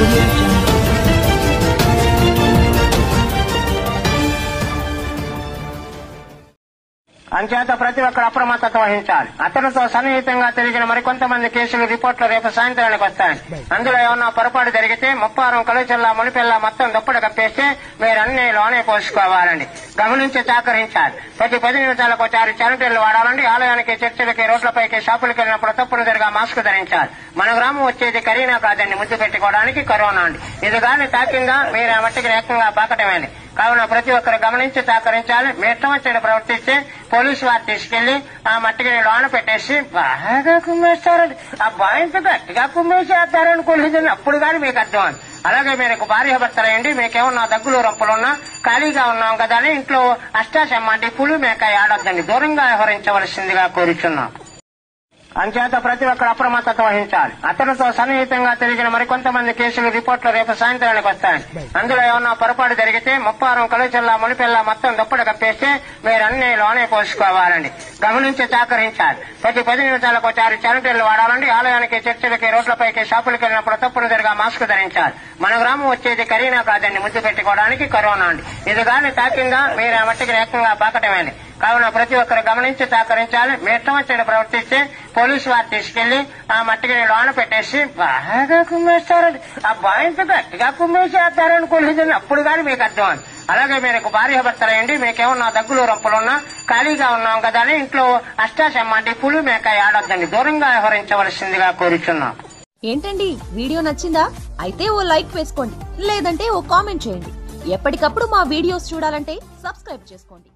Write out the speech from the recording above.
audio jungle. అంచేత ప్రతి ఒక్కరు అప్రమత్తత వహించాలి అతనితో సన్నిహితంగా తిరిగిన మరికొంతమంది కేసులు రిపోర్టులు రేపు సాయంత్రానికి వస్తాయి అందులో ఏమన్నా పొరపాటు జరిగితే ముప్పారం కలుచల్లా మునిపిల్ల మొత్తం దుప్పటి కప్పేస్తే మీరు అన్ని లోనే పోసుకోవాలండి గమనించి సహకరించాలి ప్రతి పది నిమిషాలకు ఒకసారి శానిటైర్లు వాడాలండి ఆలయానికి చర్చిలకి రోడ్లపైకి షాపులకి వెళ్ళినప్పుడు తప్పనిసరిగా మాస్క్ ధరించాలి మన గ్రామం వచ్చేది కరీనా కాదండి ముద్దు పెట్టుకోవడానికి కరోనా అండి ఇది గాని తాకిందా మీరు ఆ మట్టికి ఏకంగా పాకటమేండి కావున ప్రతి ఒక్కరు గమనించి సహకరించాలి మీ ఇష్టం వచ్చిన ప్రవర్తిస్తే పోలీసు వారు తీసుకెళ్లి ఆ మట్టికి లోన పెట్టేసి బాగా కుమ్మేస్తారండి ఆ బాయింత గట్టిగా కుమ్మేసేస్తారనుకోలేదండి అప్పుడు కానీ మీకు అర్థం అవుతుంది. అలాగే మీరు భార్య భర్తలయండి మీకేమన్నా దగ్గులు రంపులున్నా ఖాళీగా ఉన్నాం కదా అని ఇంట్లో అష్టాశమ్మండి పులి మేక ఆడొద్దండి దూరంగా వ్యవహరించవలసిందిగా కోరుచున్నాం అంచేత ప్రతి ఒక్కరు అప్రమత్తత వహించాలి అతనితో సన్నిహితంగా తిరిగిన మరికొంతమంది కేసులు రిపోర్టులు రేపు సాయంత్రానికి వస్తాయి అందులో ఏమన్నా పొరపాటు జరిగితే ముప్పారం కలుచల్లా మునిపిల్ల మొత్తం దుప్పటి కప్పేస్తే మీరు అన్ని లోనే పోసుకోవాలండి గమనించి సహకరించాలి ప్రతి పది నిమిషాలకు ఒకసారి శానిటైర్లు వాడాలండి ఆలయానికి చర్చిలకి రోడ్లపైకి షాపులకి వెళ్ళినప్పుడు తప్పనిసరిగా మాస్క్ ధరించాలి మన గ్రామం వచ్చేది కరీనా కాదండి ముద్దు పెట్టుకోవడానికి కరోనా అండి ఇది గాని తాకిందా మీరు ఆ మట్టికి ఏకంగా పాకటమేండి కావున ప్రతి ఒక్కరు గమనించి సహకరించాలి మీ ఇష్టం వచ్చిన ప్రవర్తిస్తే పోలీసు వారు తీసుకెళ్లి ఆ మట్టికి లోన పెట్టేసి బాగా కుమ్మేస్తారండి ఆ బాయింత గట్టిగా కుమ్మేసేస్తారనుకోలేదండి అప్పుడు కానీ మీకు అర్థం అవుతుంది. అలాగే మీరు భార్య భర్తలయండి మీకేమన్నా దగ్గులు రంపులున్నా ఖాళీగా ఉన్నాం కదా అని ఇంట్లో అష్టాశమ్మండి పులి మేక ఆడొద్దండి దూరంగా వ్యవహరించవలసిందిగా కోరుచున్నాం ఏంటండి వీడియో నచ్చిందా అయితే ఓ లైక్ వేసుకోండి లేదంటే ఓ కామెంట్ చేయండి ఎప్పటికప్పుడు మా వీడియోస్ చూడాలంటే సబ్స్క్రైబ్ చేసుకోండి